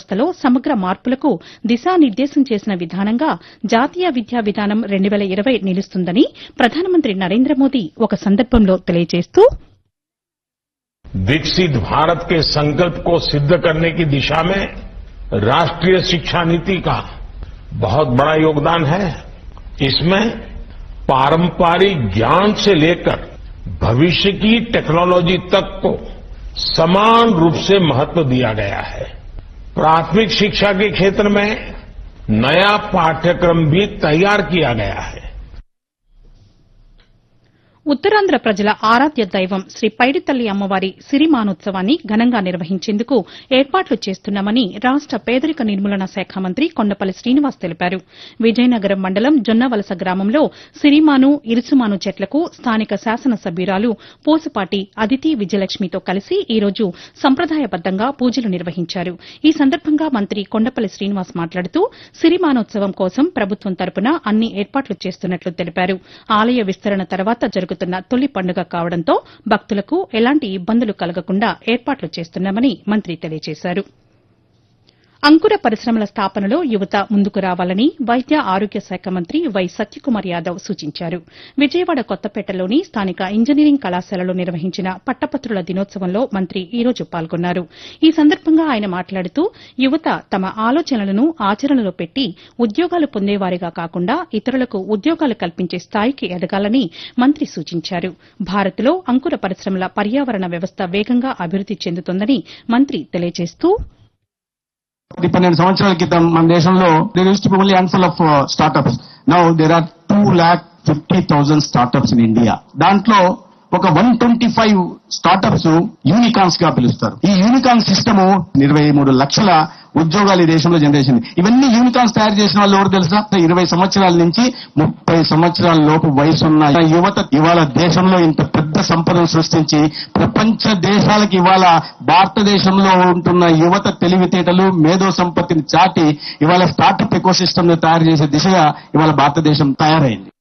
వ్యవస్థలో సమగ్ర మార్పులకు దిశానిర్దేశం చేసిన విధానంగా జాతీయ విద్యా విధానం రెండు వేల ఇరవై నిలుస్తుందని ప్రధానమంత్రి నరేంద్ర మోదీ ఒక సందర్భంలో తెలియజేస్తూ विकसित भारत के संकल्प को सिद्ध करने की दिशा में राष्ट्रीय शिक्षा नीति का बहुत बड़ा योगदान है इसमें पारंपरिक ज्ञान से लेकर भविष्य की टेक्नोलॉजी तक को समान रूप से महत्व दिया गया है प्राथमिक शिक्षा के क्षेत्र में नया पाठ्यक्रम भी तैयार किया गया है ఉత్తరాంధ్ర ప్రజల ఆరాధ్య దైవం శ్రీ పైడితల్లి అమ్మవారి సిరిమానోత్సవాన్ని ఘనంగా నిర్వహించేందుకు ఏర్పాట్లు చేస్తున్నామని రాష్ట పేదరిక నిర్మూలన శాఖ మంత్రి కొండపల్లి శ్రీనివాస్ తెలిపారు విజయనగరం మండలం జొన్నవలస గ్రామంలో సిరిమాను ఇరుసుమాను చెట్లకు స్థానిక శాసనసభ్యురాలు పోసుపాటి అదితి విజయలక్ష్మితో కలిసి ఈ రోజు సంప్రదాయబద్దంగా పూజలు నిర్వహించారు ఈ సందర్భంగా మంత్రి కొండపల్లి శ్రీనివాస్ మాట్లాడుతూ సిరిమానోత్సవం కోసం ప్రభుత్వం తరపున అన్ని ఏర్పాట్లు చేస్తున్నట్లు తెలిపారు ఆలయ విస్తరణ తర్వాత జరుగుతున్న తొలి పండుగ కావడంతో భక్తులకు ఎలాంటి ఇబ్బందులు కలగకుండా ఏర్పాట్లు చేస్తున్నామని మంత్రి తెలియజేశారు అంకుర పరిశ్రమల స్థాపనలో యువత ముందుకు రావాలని వైద్య ఆరోగ్య శాఖ మంత్రి వై సత్యకుమార్ యాదవ్ సూచించారు విజయవాడ కొత్తపేటలోని స్థానిక ఇంజనీరింగ్ కళాశాలలో నిర్వహించిన పట్టభద్రుల దినోత్సవంలో మంత్రి ఈ రోజు పాల్గొన్నారు ఈ సందర్భంగా ఆయన మాట్లాడుతూ యువత తమ ఆలోచనలను ఆచరణలో పెట్టి ఉద్యోగాలు పొందేవారిగా కాకుండా ఇతరులకు ఉద్యోగాలు కల్పించే స్థాయికి ఎదగాలని మంత్రి సూచించారు భారత్లో అంకుర పరిశ్రమల పర్యావరణ వ్యవస్థ వేగంగా అభివృద్ది చెందుతోందని మంత్రి తెలియజేస్తూ ఒకటి పన్నెండు సంవత్సరాల క్రితం మన దేశంలో there used to only handful of startups now there are two lakh fifty thousand startups in India దాంట్లో ఒక one twenty five startups unicorns గా పిలుస్తారు ఈ యూనికాన్ సిస్టమ్ ఇరవై మూడు లక్షల ఉద్యోగాలు ఈ దేశంలో జనరేషన్ ఇవన్నీ యూనికాన్స్ తయారు చేసిన వాళ్ళు ఎవరు తెలుసా ఇరవై సంవత్సరాల నుంచి ముప్పై సంవత్సరాల లోపు వయసున్న యువత ఇవాళ దేశంలో ఇంత పెద్ద సంపదను సృష్టించి ప్రపంచ దేశాలకు ఇవాళ భారతదేశంలో ఉంటున్న యువత తెలివితేటలు మేధో సంపత్తిని చాటి ఇవాళ స్టార్టప్ ఎకో సిస్టమ్ తయారు చేసే దిశగా ఇవాళ భారతదేశం తయారైంది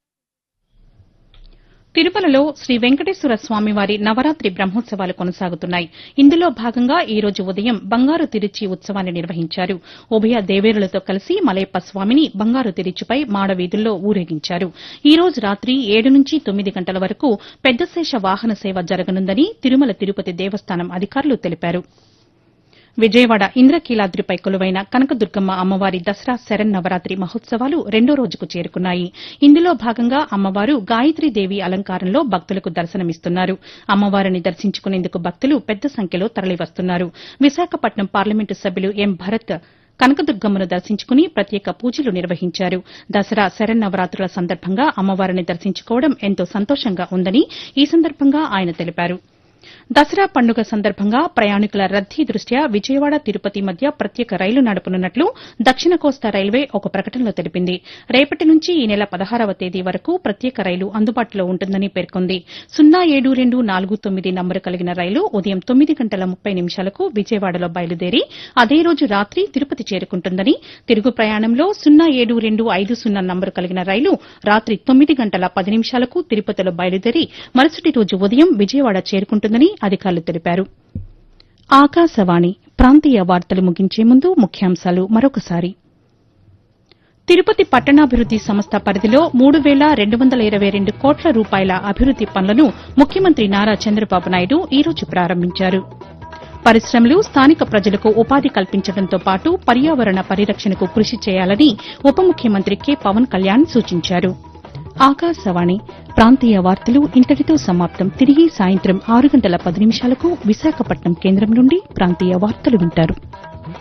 తిరుమలలో శ్రీ వెంకటేశ్వర స్వామివారి నవరాత్రి బ్రహ్మోత్సవాలు కొనసాగుతున్నాయి ఇందులో భాగంగా ఈ రోజు ఉదయం బంగారు తిరుచి ఉత్సవాన్ని నిర్వహించారు ఉభయ దేవేరులతో కలిసి మలయప్ప స్వామిని బంగారు తిరుచిపై మాడవీధుల్లో ఊరేగించారు ఈ రోజు రాత్రి ఏడు నుంచి తొమ్మిది గంటల వరకు పెద్దశేష వాహన సేవ జరగనుందని తిరుమల తిరుపతి దేవస్థానం అధికారులు తెలిపారు విజయవాడ ఇంద్రకీలాద్రిపై కొలువైన కనకదుర్గమ్మ అమ్మవారి దసరా శరన్నవరాత్రి మహోత్సవాలు రెండో రోజుకు చేరుకున్నాయి ఇందులో భాగంగా అమ్మవారు గాయత్రీదేవి అలంకారంలో భక్తులకు దర్శనమిస్తున్నారు అమ్మవారిని దర్శించుకునేందుకు భక్తులు పెద్ద సంఖ్యలో తరలివస్తున్నారు విశాఖపట్నం పార్లమెంటు సభ్యులు ఎం భరత్ కనకదుర్గమ్మను దర్శించుకుని ప్రత్యేక పూజలు నిర్వహించారు దసరా శరన్నవరాత్రుల సందర్భంగా అమ్మవారిని దర్శించుకోవడం ఎంతో సంతోషంగా ఉందని ఈ సందర్భంగా ఆయన తెలిపారు దసరా పండుగ సందర్భంగా ప్రయాణికుల రద్దీ దృష్ట్యా విజయవాడ తిరుపతి మధ్య ప్రత్యేక రైలు నడపనున్నట్లు దక్షిణ కోస్తా రైల్వే ఒక ప్రకటనలో తెలిపింది రేపటి నుంచి ఈ నెల పదహారవ తేదీ వరకు ప్రత్యేక రైలు అందుబాటులో ఉంటుందని పేర్కొంది సున్నా ఏడు రెండు నాలుగు తొమ్మిది నంబరు కలిగిన రైలు ఉదయం తొమ్మిది గంటల ముప్పై నిమిషాలకు విజయవాడలో బయలుదేరి అదే రోజు రాత్రి తిరుపతి చేరుకుంటుందని తిరుగు ప్రయాణంలో సున్నా ఏడు రెండు ఐదు సున్నా నంబరు కలిగిన రైలు రాత్రి తొమ్మిది గంటల పది నిమిషాలకు తిరుపతిలో బయలుదేరి మరుసటి రోజు ఉదయం విజయవాడ చేరుకుంటుందని అధికారులు తెలిపారు ఆకాశవాణి ప్రాంతీయ వార్తలు ముగించే ముందు ముఖ్యాంశాలు మరొకసారి తిరుపతి పట్టణాభివృద్ది సంస్థ పరిధిలో మూడు వేల రెండు వందల ఇరవై రెండు కోట్ల రూపాయల అభివృద్ది పనులను ముఖ్యమంత్రి నారా చంద్రబాబు నాయుడు ఈ రోజు ప్రారంభించారు పరిశ్రమలు స్థానిక ప్రజలకు ఉపాధి కల్పించడంతో పాటు పర్యావరణ పరిరక్షణకు కృషి చేయాలని ఉప ముఖ్యమంత్రి కె పవన్ కళ్యాణ్ సూచించారు ఆకాశవాణి ప్రాంతీయ వార్తలు ఇంతటితో సమాప్తం తిరిగి సాయంత్రం ఆరు గంటల పది నిమిషాలకు విశాఖపట్నం కేంద్రం నుండి ప్రాంతీయ వార్తలు వింటారు